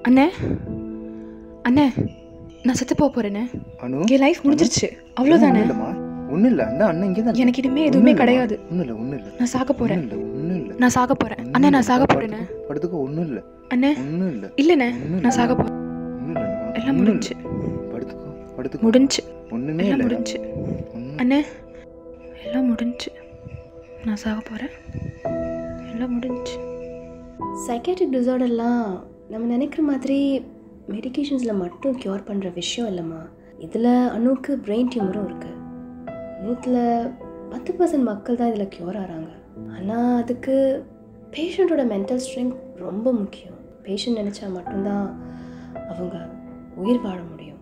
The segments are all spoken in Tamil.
அண்ணே அண்ணே நான் செத்து போக போறேனே அனு என் லைஃப் முடிஞ்சிருச்சு அவ்வளோதானே ஒன்றும் இல்லைம்மா ஒன்றும் இல்லை அந்த அண்ணன் இங்கே தான் எனக்கு இனிமே எதுவுமே கிடையாது ஒன்றும் இல்லை ஒன்றும் இல்லை நான் சாக போறேன் ஒன்றும் இல்லை ஒன்றும் இல்லை நான் சாக போறேன் அண்ணே நான் சாக போறேனே படுத்துக்கோ ஒன்றும் இல்லை அண்ணே ஒன்றும் இல்லை இல்லைண்ணே ஒன்றும் நான் சாக போறேன் ஒன்றும் இல்லை எல்லாம் முடிஞ்சு படுத்துக்கோ படுத்துக்கோ முடிஞ்சு ஒன்றுமே எல்லாம் இல்லை முடிஞ்சு ஒன்றும் அண்ணே எல்லாம் முடிஞ்சு நான் சாக போறேன் எல்லாம் முடிஞ்சு சைக்காட்ரிக் டிசார்டர்லாம் நம்ம நினைக்கிற மாதிரி மெடிகேஷன்ஸில் மட்டும் க்யூர் பண்ணுற விஷயம் இல்லைம்மா இதில் அணுக்கு பிரெயின் டியூமரும் இருக்குது நூற்றில் பத்து பர்சன்ட் மக்கள் தான் இதில் க்யூர் ஆகிறாங்க ஆனால் அதுக்கு பேஷண்ட்டோட மென்டல் ஸ்ட்ரென்த் ரொம்ப முக்கியம் பேஷண்ட் நினச்சா மட்டும்தான் அவங்க உயிர் வாழ முடியும்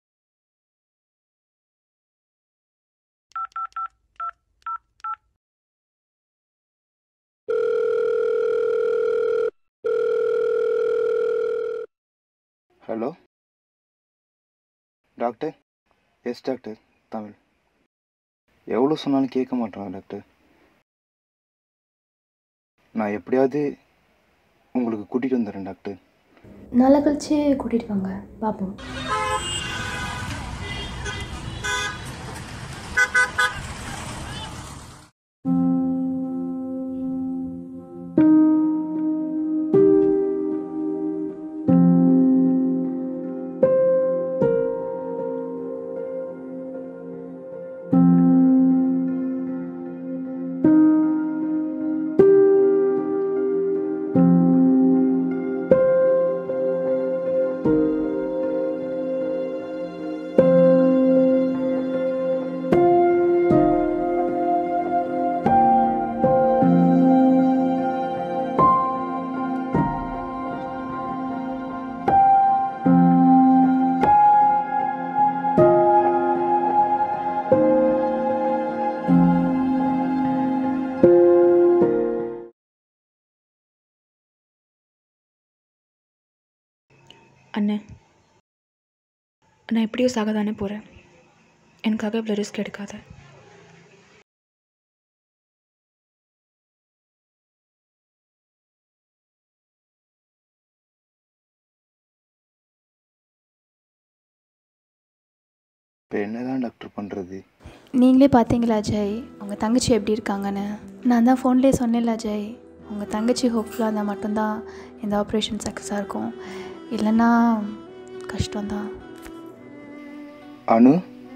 hello doctor yes doctor Tamil எவ்வளோ சொன்னாலும் கேட்க மாட்டேறான் டாக்டர் நான் எப்படியாவது உங்களுக்கு கூட்டிகிட்டு வந்துடுறேன் டாக்டர் நாளை கழிச்சு கூட்டிகிட்டு வாங்க பார்ப்போம் அண்ணே நான் எப்படியோ சாக தானே போகிறேன் எனக்காக இவ்வளோ ரிஸ்க் எடுக்காத இப்போ என்ன தான் டாக்டர் பண்ணுறது நீங்களே பார்த்தீங்களா அஜய் உங்கள் தங்கச்சி எப்படி இருக்காங்கன்னு நான் தான் ஃபோன்லேயே சொன்னேன்ல அஜய் உங்கள் தங்கச்சி ஹோப்ஃபுல்லாக இருந்தால் மட்டும்தான் இந்த ஆப்ரேஷன் சக்ஸஸாக இருக்கும் இல்லைன்னா கஷ்டம்தான் அனு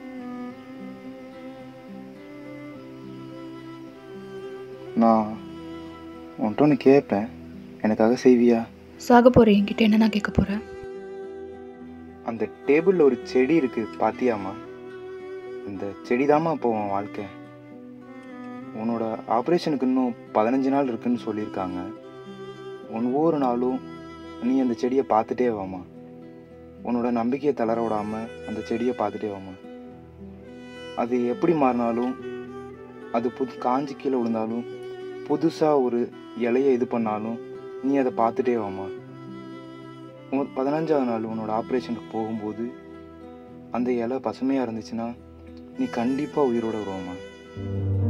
நான் உன்கிட்ட ஒன்று கேட்பேன் எனக்காக செய்வியா சாக போகிற என்கிட்ட என்ன நான் கேட்க போகிறேன் அந்த டேபிளில் ஒரு செடி இருக்குது பாத்தியாம்மா அந்த செடி தாம்மா இப்போ உன் வாழ்க்கை உன்னோட ஆப்ரேஷனுக்கு இன்னும் பதினஞ்சு நாள் இருக்குன்னு சொல்லியிருக்காங்க ஒவ்வொரு நாளும் நீ அந்த செடியை பார்த்துட்டே வாம்மா உன்னோட நம்பிக்கையை தளர விடாம அந்த செடியை பார்த்துட்டே வாம்மா அது எப்படி மாறினாலும் அது புது காஞ்சி கீழே விழுந்தாலும் புதுசாக ஒரு இலையை இது பண்ணாலும் நீ அதை பார்த்துட்டே வாம்மா உன் பதினஞ்சாவது நாள் உன்னோட ஆப்ரேஷனுக்கு போகும்போது அந்த இலை பசுமையாக இருந்துச்சுன்னா நீ கண்டிப்பாக உயிரோட வருவாம்மா